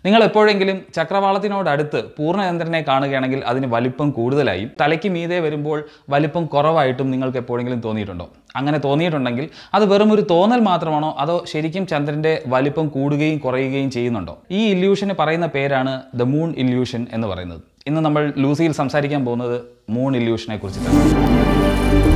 നിങ്ങൾ എപ്പോഴെങ്കിലും ചക്രവാളത്തിനോടടുത്ത് പൂർണ്ണചന്ദ്രനെ കാണുകയാണെങ്കിൽ അതിന് വലിപ്പം കൂടുതലായും തലയ്ക്ക് മീതെ വരുമ്പോൾ വലിപ്പം കുറവായിട്ടും നിങ്ങൾക്ക് എപ്പോഴെങ്കിലും തോന്നിയിട്ടുണ്ടോ അങ്ങനെ തോന്നിയിട്ടുണ്ടെങ്കിൽ അത് വെറും ഒരു തോന്നൽ മാത്രമാണോ അതോ ശരിക്കും ചന്ദ്രൻ്റെ വലിപ്പം കൂടുകയും കുറയുകയും ചെയ്യുന്നുണ്ടോ ഈ ഇല്യൂഷന് പറയുന്ന പേരാണ് ദ മൂൺ ഇല്യൂഷൻ എന്ന് പറയുന്നത് ഇന്ന് നമ്മൾ ലൂസിയിൽ സംസാരിക്കാൻ പോകുന്നത് മൂൺ ഇല്യൂഷനെ കുറിച്ചിട്ടാണ്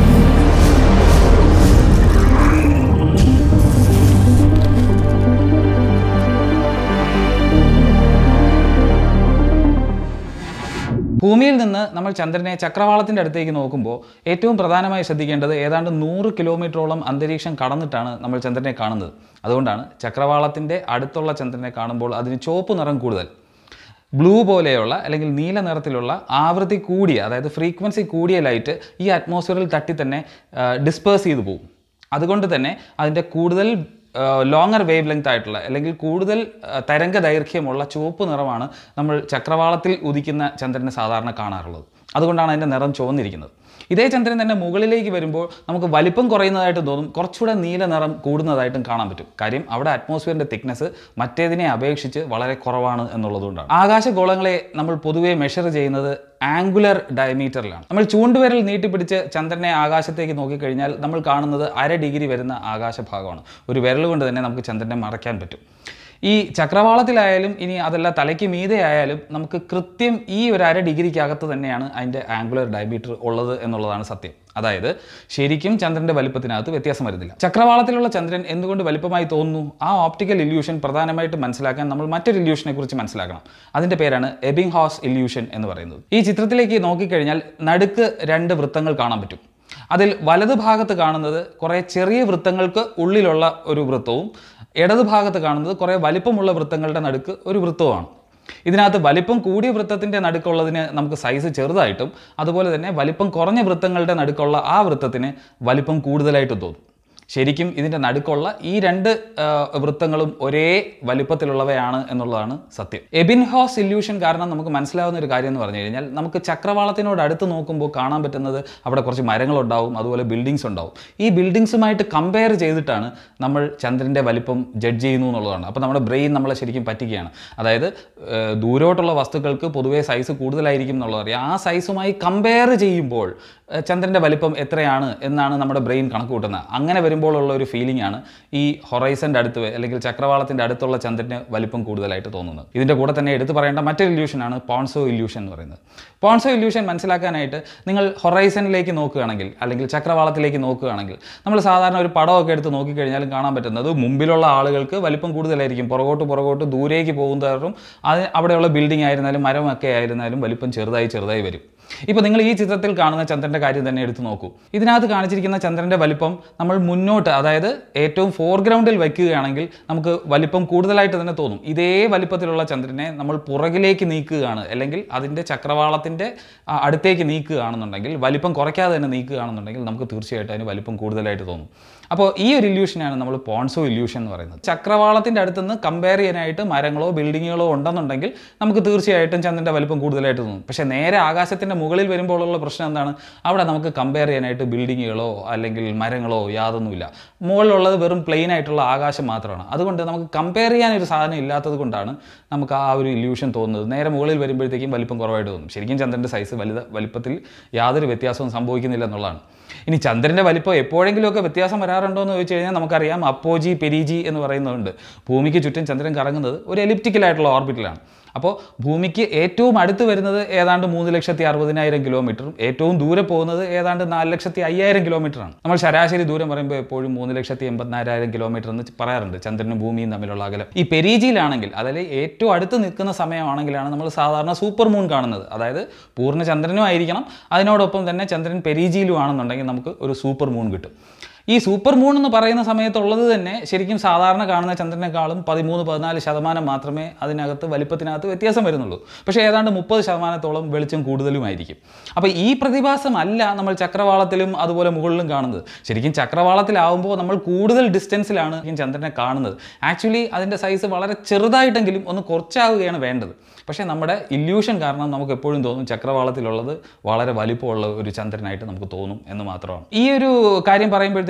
ഭൂമിയിൽ നിന്ന് നമ്മൾ ചന്ദ്രനെ ചക്രവാളത്തിൻ്റെ അടുത്തേക്ക് നോക്കുമ്പോൾ ഏറ്റവും പ്രധാനമായി ശ്രദ്ധിക്കേണ്ടത് ഏതാണ്ട് നൂറ് കിലോമീറ്ററോളം അന്തരീക്ഷം കടന്നിട്ടാണ് നമ്മൾ ചന്ദ്രനെ കാണുന്നത് അതുകൊണ്ടാണ് ചക്രവാളത്തിൻ്റെ അടുത്തുള്ള ചന്ദ്രനെ കാണുമ്പോൾ അതിന് ചുവപ്പ് നിറം കൂടുതൽ ബ്ലൂ പോലെയുള്ള അല്ലെങ്കിൽ നീല നിറത്തിലുള്ള ആവൃത്തി കൂടിയ അതായത് ഫ്രീക്വൻസി കൂടിയ ലൈറ്റ് ഈ അറ്റ്മോസ്ഫിയറിൽ തട്ടി തന്നെ ഡിസ്പേഴ്സ് ചെയ്തു പോകും അതുകൊണ്ട് തന്നെ അതിൻ്റെ കൂടുതൽ ലോങ്ങർ വേവ് ലെങ്ത് ആയിട്ടുള്ള അല്ലെങ്കിൽ കൂടുതൽ ആ, തരംഗ ദൈർഘ്യമുള്ള ചുവപ്പ് നിറമാണ് നമ്മൾ ചക്രവാളത്തിൽ ഉദിക്കുന്ന ചന്ദ്രനെ സാധാരണ കാണാറുള്ളത് അതുകൊണ്ടാണ് അതിൻ്റെ നിറം ചുവന്നിരിക്കുന്നത് ഇതേ ചന്ദ്രൻ തന്നെ മുകളിലേക്ക് വരുമ്പോൾ നമുക്ക് വലിപ്പം കുറയുന്നതായിട്ട് തോന്നും കുറച്ചുകൂടെ നീല നിറം കൂടുന്നതായിട്ടും കാണാൻ പറ്റും കാര്യം അവിടെ അറ്റ്മോസ്ഫിയറിൻ്റെ തിക്നെസ് മറ്റേതിനെ അപേക്ഷിച്ച് വളരെ കുറവാണ് എന്നുള്ളതുകൊണ്ടാണ് ആകാശഗോളങ്ങളെ നമ്മൾ പൊതുവെ മെഷർ ചെയ്യുന്നത് ആംഗുലർ ഡയമീറ്ററിലാണ് നമ്മൾ ചൂണ്ടുവിരൽ നീട്ടിപ്പിടിച്ച് ചന്ദ്രനെ ആകാശത്തേക്ക് നോക്കിക്കഴിഞ്ഞാൽ നമ്മൾ കാണുന്നത് അര ഡിഗ്രി വരുന്ന ആകാശഭാഗമാണ് ഒരു വിരൽ കൊണ്ട് തന്നെ നമുക്ക് ചന്ദ്രനെ മറയ്ക്കാൻ പറ്റും ഈ ചക്രവാളത്തിലായാലും ഇനി അതല്ല തലയ്ക്ക് മീതെ ആയാലും നമുക്ക് കൃത്യം ഈ ഒരു അര ഡിഗ്രിക്കകത്ത് തന്നെയാണ് അതിൻ്റെ ആംഗുലർ ഡയമീറ്റർ ഉള്ളത് എന്നുള്ളതാണ് സത്യം അതായത് ശരിക്കും ചന്ദ്രന്റെ വലിപ്പത്തിനകത്ത് വ്യത്യാസം വരുന്നില്ല ചക്രവാളത്തിലുള്ള ചന്ദ്രൻ എന്തുകൊണ്ട് വലിപ്പമായി തോന്നുന്നു ആ ഓപ്റ്റിക്കൽ ഇല്യൂഷൻ പ്രധാനമായിട്ട് മനസ്സിലാക്കാൻ നമ്മൾ മറ്റൊരു ഇല്യൂഷനെ കുറിച്ച് മനസ്സിലാക്കണം അതിന്റെ പേരാണ് എബിംഗ് ഹോസ് ഇല്യൂഷൻ എന്ന് പറയുന്നത് ഈ ചിത്രത്തിലേക്ക് നോക്കിക്കഴിഞ്ഞാൽ നടുക്ക് രണ്ട് വൃത്തങ്ങൾ കാണാൻ പറ്റും അതിൽ വലത് ഭാഗത്ത് കാണുന്നത് കുറേ ചെറിയ വൃത്തങ്ങൾക്ക് ഉള്ളിലുള്ള ഒരു വൃത്തവും ഇടത് ഭാഗത്ത് കാണുന്നത് കുറേ വലിപ്പമുള്ള വൃത്തങ്ങളുടെ നടുക്ക് ഒരു വൃത്തവുമാണ് ഇതിനകത്ത് വലിപ്പം കൂടിയ വൃത്തത്തിൻ്റെ നടുക്കുള്ളതിന് നമുക്ക് സൈസ് ചെറുതായിട്ടും അതുപോലെ തന്നെ വലിപ്പം കുറഞ്ഞ വൃത്തങ്ങളുടെ നടുക്കുള്ള ആ വൃത്തത്തിന് വലിപ്പം കൂടുതലായിട്ടും തോന്നും ശരിക്കും ഇതിൻ്റെ നടുക്കുള്ള ഈ രണ്ട് ആ, വൃത്തങ്ങളും ഒരേ വലിപ്പത്തിലുള്ളവയാണ് എന്നുള്ളതാണ് സത്യം എബിൻഹോസ് ഇല്യൂഷൻ കാരണം നമുക്ക് മനസ്സിലാവുന്ന ഒരു കാര്യം എന്ന് പറഞ്ഞു കഴിഞ്ഞാൽ നമുക്ക് ചക്രവാളത്തിനോട് അടുത്ത് നോക്കുമ്പോൾ കാണാൻ പറ്റുന്നത് അവിടെ കുറച്ച് മരങ്ങളുണ്ടാവും അതുപോലെ ബിൽഡിങ്സ് ഉണ്ടാവും ഈ ബിൽഡിങ്സുമായിട്ട് കമ്പയർ ചെയ്തിട്ടാണ് നമ്മൾ ചന്ദ്രൻ്റെ വലിപ്പം ജഡ്ജ് ചെയ്യുന്നു എന്നുള്ളതാണ് അപ്പോൾ നമ്മുടെ ബ്രെയിൻ നമ്മളെ ശരിക്കും പറ്റിക്കുകയാണ് അതായത് ഏഹ്, ദൂരോട്ടുള്ള വസ്തുക്കൾക്ക് പൊതുവേ സൈസ് കൂടുതലായിരിക്കും എന്നുള്ളത് അറിയാം ആ സൈസുമായി കമ്പയർ ചെയ്യുമ്പോൾ ഏഹ്, ചന്ദ്രൻ്റെ വലിപ്പം എത്രയാണ് എന്നാണ് നമ്മുടെ ബ്രെയിൻ കണക്ക് കൂട്ടുന്നത് അങ്ങനെ വരുമ്പോഴുള്ള ഒരു ഫീലിംഗ് ആണ് ഈ ഹൊറൈസൻ്റെ അടുത്ത് വ- അല്ലെങ്കിൽ ചക്രവാളത്തിൻ്റെ അടുത്തുള്ള ചന്ദ്രന് വലിപ്പം കൂടുതലായിട്ട് തോന്നുന്നത് ഇതിൻ്റെ കൂടെ തന്നെ എടുത്തു പറയേണ്ട മറ്റൊരു ഇല്യൂഷനാണ് പോൺസോ ഇല്യൂഷൻ എന്ന് പറയുന്നത് പോൺസോ ഇല്യൂഷൻ മനസ്സിലാക്കാനായിട്ട് നിങ്ങൾ ഹൊറൈസണിലേക്ക് നോക്കുകയാണെങ്കിൽ അല്ലെങ്കിൽ ചക്രവാളത്തിലേക്ക് നോക്കുകയാണെങ്കിൽ നമ്മൾ സാധാരണ ഒരു പടമൊക്കെ എടുത്ത് നോക്കിക്കഴിഞ്ഞാലും കാണാൻ പറ്റുന്നത് മുമ്പിലുള്ള ആളുകൾക്ക് വലിപ്പം കൂടുതലായിരിക്കും പുറകോട്ട് പുറകോട്ട് ദൂരേക്ക് പോകുന്നതോറും അത് അവിടെയുള്ള ബിൽഡിംഗ് ആയിരുന്നാലും മരമൊക്കെ ആയിരുന്നാലും വലിപ്പം ചെറുതായി ചെറുതായി വരും ഇപ്പോൾ നിങ്ങൾ ഈ ചിത്രത്തിൽ കാണുന്ന ചന്ദ്രൻ്റെ കാര്യം തന്നെ എടുത്തു നോക്കൂ ഇതിനകത്ത് കാണിച്ചിരിക്കുന്ന ചന്ദ്രൻ്റെ വലിപ്പം നമ്മൾ മുന്നോട്ട് അതായത് ഏറ്റവും ഫോർഗ്രൗണ്ടിൽ വയ്ക്കുകയാണെങ്കിൽ നമുക്ക് വലിപ്പം കൂടുതലായിട്ട് തന്നെ തോന്നും ഇതേ വലിപ്പത്തിലുള്ള ചന്ദ്രനെ നമ്മൾ പുറകിലേക്ക് നീക്കുകയാണ് അല്ലെങ്കിൽ അതിൻ്റെ ചക്രവാളത്തിൻ്റെ ആ, അടുത്തേക്ക് നീക്കുകയാണെന്നുണ്ടെങ്കിൽ വലിപ്പം കുറയ്ക്കാതെ തന്നെ നീക്കുകയാണെന്നുണ്ടെങ്കിൽ നമുക്ക് തീർച്ചയായിട്ടും അതിന് വലിപ്പം കൂടുതലായിട്ട് തോന്നും അപ്പോൾ ഈ ഒരു ഇല്യൂഷനാണ് നമ്മൾ പോൺസോ ഇല്യൂഷൻ എന്ന് പറയുന്നത് ചക്രവാളത്തിൻ്റെ അടുത്തുനിന്ന് കമ്പയർ ചെയ്യാനായിട്ട് മരങ്ങളോ ബിൽഡിങ്ങുകളോ ഉണ്ടെന്നുണ്ടെങ്കിൽ നമുക്ക് തീർച്ചയായിട്ടും ചന്ദ്രൻ്റെ വലിപ്പം കൂടുതലായിട്ട് തോന്നും പക്ഷേ നേരെ ആകാശത്തിൻ്റെ മുകളിൽ വരുമ്പോഴുള്ള പ്രശ്നം എന്താണ് അവിടെ നമുക്ക് കമ്പയർ ചെയ്യാനായിട്ട് ബിൽഡിങ്ങുകളോ അല്ലെങ്കിൽ മരങ്ങളോ യാതൊന്നുമില്ല മുകളിലുള്ളത് വെറും പ്ലെയിൻ ആയിട്ടുള്ള ആകാശം മാത്രമാണ് അതുകൊണ്ട് നമുക്ക് കമ്പയർ ചെയ്യാൻ ഒരു സാധനം ഇല്ലാത്തത് കൊണ്ടാണ് നമുക്ക് ആ ഒരു ഇല്യൂഷൻ തോന്നുന്നത് നേരെ മുകളിൽ വരുമ്പോഴത്തേക്കും വലിപ്പം കുറവായിട്ട് തോന്നും ശരിക്കും ചന്ദ്രൻ്റെ സൈസ് വലുത് വലിപ്പത്തിൽ യാതൊരു വ്യത്യാസവും സംഭവിക്കുന്നില്ല എന്നുള്ളതാണ് ഇനി ചന്ദ്രൻ്റെ വലിപ്പം എപ്പോഴെങ്കിലുമൊക്കെ വ്യത്യാസം വരാറുണ്ടോ എന്ന് ചോദിച്ചു കഴിഞ്ഞാൽ നമുക്കറിയാം അപ്പോജി പെരിജി എന്ന് പറയുന്നുണ്ട് ഭൂമിക്ക് ചുറ്റും ചന്ദ്രൻ കറങ്ങുന്നത് ഒരു എലിപ്റ്റിക്കലായിട്ടുള്ള ഓർബിറ്റിലാണ് അപ്പോൾ ഭൂമിക്ക് ഏറ്റവും അടുത്ത് വരുന്നത് ഏതാണ്ട് മൂന്ന് ലക്ഷത്തി അറുപതിനായിരം കിലോമീറ്ററും ഏറ്റവും ദൂരെ പോകുന്നത് ഏതാണ്ട് നാല് ലക്ഷത്തി അയ്യായിരം കിലോമീറ്ററാണ് നമ്മൾ ശരാശരി ദൂരം പറയുമ്പോൾ എപ്പോഴും മൂന്ന് ലക്ഷത്തി എൺപത്തിനായിരം കിലോമീറ്റർ എന്ന് പറയാറുണ്ട് ചന്ദ്രനും ഭൂമിയും തമ്മിലുള്ള അകലം ഈ പെരീജിയിലാണെങ്കിൽ അതായത് ഏറ്റവും അടുത്ത് നിൽക്കുന്ന സമയമാണെങ്കിലാണ് നമ്മൾ സാധാരണ സൂപ്പർ മൂൺ കാണുന്നത് അതായത് പൂർണ്ണ ചന്ദ്രനും ആയിരിക്കണം അതിനോടൊപ്പം തന്നെ ചന്ദ്രൻ പെരീജിയിലും ആണെന്നുണ്ടെങ്കിൽ നമുക്ക് ഒരു സൂപ്പർ മൂൺ കിട്ടും ഈ സൂപ്പർ മൂൺ എന്ന് പറയുന്ന സമയത്തുള്ളത് തന്നെ ശരിക്കും സാധാരണ കാണുന്ന ചന്ദ്രനേക്കാളും പതിമൂന്ന് പതിനാല് ശതമാനം മാത്രമേ അതിനകത്ത് വലിപ്പത്തിനകത്ത് വ്യത്യാസം വരുന്നുള്ളൂ പക്ഷേ ഏതാണ്ട് മുപ്പത് ശതമാനത്തോളം വെളിച്ചം കൂടുതലുമായിരിക്കും അപ്പോൾ ഈ പ്രതിഭാസമല്ല നമ്മൾ ചക്രവാളത്തിലും അതുപോലെ മുകളിലും കാണുന്നത് ശരിക്കും ചക്രവാളത്തിലാവുമ്പോൾ നമ്മൾ കൂടുതൽ ഡിസ്റ്റൻസിലാണ് ഈ ചന്ദ്രനെ കാണുന്നത് ആക്ച്വലി അതിൻ്റെ സൈസ് വളരെ ചെറുതായിട്ടെങ്കിലും ഒന്ന് കുറച്ചാവുകയാണ് വേണ്ടത് പക്ഷേ നമ്മുടെ ഇല്യൂഷൻ കാരണം നമുക്ക് എപ്പോഴും തോന്നും ചക്രവാളത്തിലുള്ളത് വളരെ വലിപ്പമുള്ള ഒരു ചന്ദ്രനായിട്ട് നമുക്ക് തോന്നും എന്ന് മാത്രമാണ് ഈ ഒരു കാര്യം പറയുമ്പോഴത്തേക്കും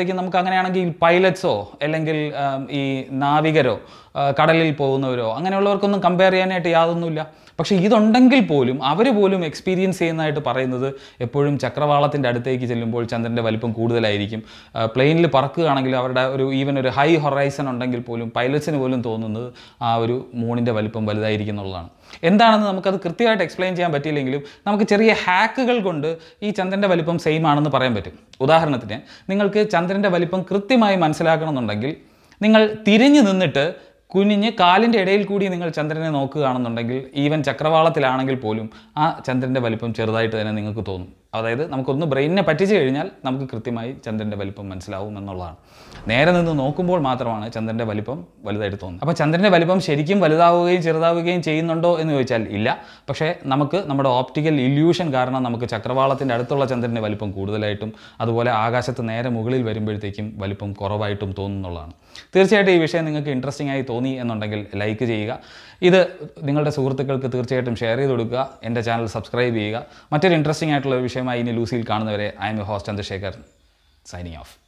നോക്കുമ്പോഴത്തേക്കും നമുക്ക് അങ്ങനെയാണെങ്കിൽ പൈലറ്റ്സോ അല്ലെങ്കിൽ ആം, ഈ നാവികരോ ആ, കടലിൽ പോകുന്നവരോ അങ്ങനെയുള്ളവർക്കൊന്നും കമ്പയർ ചെയ്യാനായിട്ട് യാതൊന്നുമില്ല പക്ഷേ ഇതുണ്ടെങ്കിൽ പോലും അവർ പോലും എക്സ്പീരിയൻസ് ചെയ്യുന്നതായിട്ട് പറയുന്നത് എപ്പോഴും ചക്രവാളത്തിൻ്റെ അടുത്തേക്ക് ചെല്ലുമ്പോൾ ചന്ദ്രൻ്റെ വലിപ്പം കൂടുതലായിരിക്കും പ്ലെയിനിൽ പറക്കുകയാണെങ്കിൽ അവരുടെ ഒരു ഈവൻ ഒരു ഹൈ ഹൊറൈസൺ ഉണ്ടെങ്കിൽ പോലും പൈലറ്റ്സിന് പോലും തോന്നുന്നത് ആ ഒരു മൂണിൻ്റെ വലിപ്പം വലുതായിരിക്കും എന്നുള്ളതാണ് എന്താണെന്ന് നമുക്കത് കൃത്യമായിട്ട് എക്സ്പ്ലെയിൻ ചെയ്യാൻ പറ്റിയില്ലെങ്കിലും നമുക്ക് ചെറിയ ഹാക്കുകൾ കൊണ്ട് ഈ ചന്ദ്രൻ്റെ വലിപ്പം സെയിം ആണെന്ന് പറയാൻ പറ്റും ഉദാഹരണത്തിന് നിങ്ങൾക്ക് ചന്ദ്രൻ്റെ വലിപ്പം കൃത്യമായി മനസ്സിലാക്കണമെന്നുണ്ടെങ്കിൽ നിങ്ങൾ തിരിഞ്ഞു നിന്നിട്ട് കുനിഞ്ഞ് കാലിൻ്റെ ഇടയിൽ കൂടി നിങ്ങൾ ചന്ദ്രനെ നോക്കുകയാണെന്നുണ്ടെങ്കിൽ ഈവൻ ചക്രവാളത്തിലാണെങ്കിൽ പോലും ആ ചന്ദ്രൻ്റെ വലിപ്പം ചെറുതായിട്ട് തന്നെ നിങ്ങൾക്ക് തോന്നും അതായത് നമുക്കൊന്ന് ബ്രെയിനിനെ പറ്റിച്ചു കഴിഞ്ഞാൽ നമുക്ക് കൃത്യമായി ചന്ദ്രൻ്റെ വലിപ്പം മനസ്സിലാവും എന്നുള്ളതാണ് നേരെ നിന്ന് നോക്കുമ്പോൾ മാത്രമാണ് ചന്ദ്രൻ്റെ വലിപ്പം വലുതായിട്ട് തോന്നുന്നത് അപ്പോൾ ചന്ദ്രൻ്റെ വലിപ്പം ശരിക്കും വലുതാവുകയും ചെറുതാവുകയും ചെയ്യുന്നുണ്ടോ എന്ന് ചോദിച്ചാൽ ഇല്ല പക്ഷേ നമുക്ക് നമ്മുടെ ഓപ്റ്റിക്കൽ ഇല്യൂഷൻ കാരണം നമുക്ക് ചക്രവാളത്തിൻ്റെ അടുത്തുള്ള ചന്ദ്രൻ്റെ വലിപ്പം കൂടുതലായിട്ടും അതുപോലെ ആകാശത്ത് നേരെ മുകളിൽ വരുമ്പോഴത്തേക്കും വലിപ്പം കുറവായിട്ടും തോന്നുന്നുള്ളതാണ് തീർച്ചയായിട്ടും ഈ വിഷയം നിങ്ങൾക്ക് ഇൻട്രസ്റ്റിംഗ് ആയി തോന്നി എന്നുണ്ടെങ്കിൽ ലൈക്ക് ചെയ്യുക ഇത് നിങ്ങളുടെ സുഹൃത്തുക്കൾക്ക് തീർച്ചയായിട്ടും ഷെയർ ചെയ്ത് കൊടുക്കുക എൻ്റെ ചാനൽ സബ്സ്ക്രൈബ് ചെയ്യുക മറ്റൊരു ഇൻട്രസ്റ്റിംഗ് ആയിട്ടുള്ള ഒരു വിഷയമായി ഇനി ലൂസിയിൽ കാണുന്നവരെ I M A host Chandrasekhar signing of